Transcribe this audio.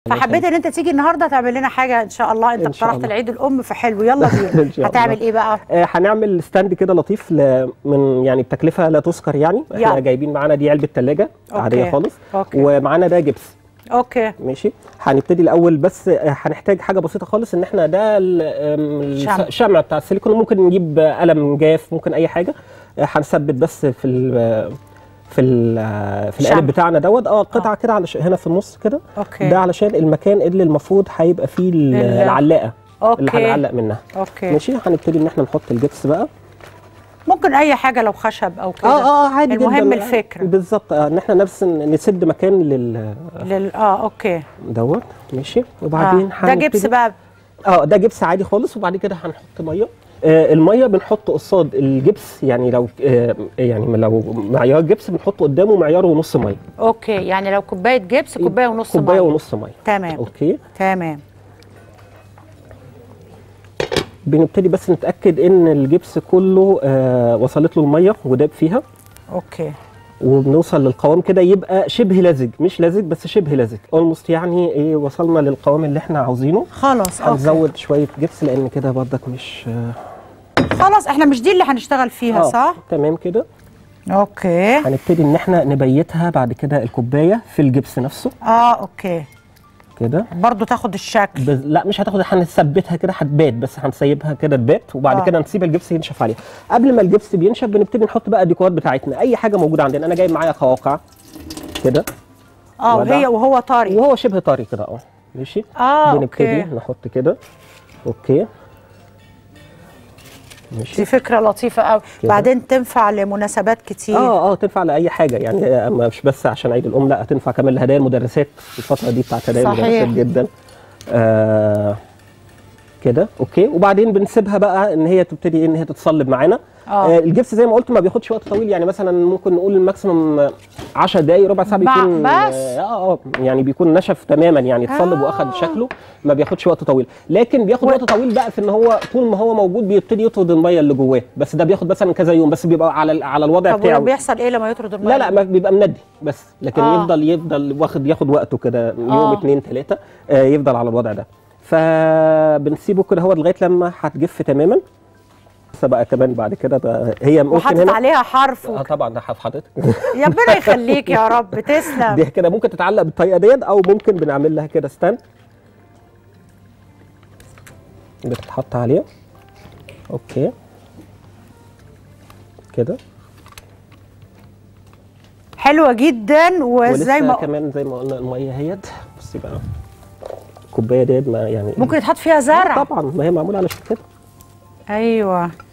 فحبيت ان انت تيجي النهارده تعمل لنا حاجه ان شاء الله انت إن شاء اقترحت الله. العيد الام فحلو يلا بينا إن شاء هتعمل الله. ايه بقى آه، هنعمل ستاند كده لطيف ل... من يعني بتكلفه لا تذكر يعني احنا يلا. جايبين معانا دي علبه ثلاجه أوكي. عاديه خالص أوكي. ومعانا ده جبس اوكي ماشي هنبتدي الاول بس آه، هنحتاج حاجه بسيطه خالص ان احنا ده ال- آم، شمع. الس- الشمع بتاع السيليكون ممكن نجيب آه، قلم جاف ممكن اي حاجه آه، هنثبت بس في ال في ال في شمع. القالب بتاعنا دوت اه قطعه كده على هنا في النص كده اوكي ده علشان المكان اللي المفروض هيبقى فيه ال- ال- العلاقه اللي اوكي هنعلق منها اوكي ماشي هنبتدي ان احنا نحط الجبس بقى ممكن اي حاجه لو خشب او كده اه اه عادي المهم جدا الفكرة. بالظبط آه، ان احنا نفس نسد مكان لل لل... اه اوكي دوت ماشي وبعدين آه. ده جبس هنبتدي- بقى اه ده جبس عادي خالص وبعد كده هنحط ميه آه الميه بنحط قصاد الجبس يعني لو آه يعني لو معيار جبس بنحط قدامه معيار ونص ميه اوكي يعني لو كوبايه جبس كوبايه ونص كوبايه مية. ونص ميه تمام اوكي تمام بنبتدي بس نتاكد ان الجبس كله آه وصلت له الميه وداب فيها اوكي وبنوصل للقوام كده يبقى شبه لزج مش لزج بس شبه لزج اولموست يعني ايه وصلنا للقوام اللي احنا عاوزينه خلاص اوكي هنزود شويه جبس لان كده برضك مش خلاص احنا مش دي اللي هنشتغل فيها آه، صح تمام كده اوكي هنبتدي ان احنا نبيتها بعد كده الكوبايه في الجبس نفسه اه اوكي كده برضو تاخد الشكل بز... لا مش هتاخد هنثبتها كده هتبات بس هنسيبها كده تبات وبعد آه. كده نسيب الجبس ينشف عليها قبل ما الجبس بينشف بنبتدي نحط بقى الديكورات بتاعتنا اي حاجه موجوده عندنا انا جايب معايا قواقع كده اه وضع. وهي وهو طري وهو شبه طري كده اه ماشي اه بنبتدي اوكي نحط كده اوكي ماشي دي فكره لطيفه قوي كده. بعدين تنفع لمناسبات كتير اه اه تنفع لاي حاجه يعني آه، أما مش بس عشان عيد الام لا تنفع كمان لهدايا المدرسات الفتره دي بتاعت هدايا صحيح. المدرسات جدا آه كده اوكي وبعدين بنسيبها بقى ان هي تبتدي ان هي تتصلب معانا آه. آه الجبس زي ما قلت ما بياخدش وقت طويل يعني مثلا ممكن نقول الماكسيموم 10 دقائق ربع ساعه ب- بيكون بس؟ اه اه يعني بيكون نشف تماما يعني اتصلب آه. واخد شكله ما بياخدش وقت طويل لكن بياخد و- وقت طويل بقى في ان هو طول ما هو موجود بيبتدي يطرد الميه اللي جواه بس ده بياخد مثلا كذا يوم بس بيبقى على ال- على الوضع طب بتاعه بيحصل ايه لما يطرد الميه لا لا ما بيبقى مندي بس لكن آه. آه. يفضل يفضل واخد ياخد وقته كده يوم آه. آه. اتنين تلاته آه يفضل على الوضع ده فبنسيبه كده هو لغايه لما هتجف تماما بس بقى كمان بعد كده بقى هي ممكن وحاطط هنا عليها حرف اه وك... طبعا ده حضرتك يا ربنا يخليك يا رب تسلم دي كده ممكن تتعلق بالطريقه ديت او ممكن بنعمل لها كده ستاند بتتحط عليه اوكي كده حلوه جدا وزي ولسه ما كمان زي ما قلنا الميه اهيت بصي بقى الكوبايه ديت ما يعني ممكن يتحط فيها زرع طبعا ما هي معموله علشان كده ايوه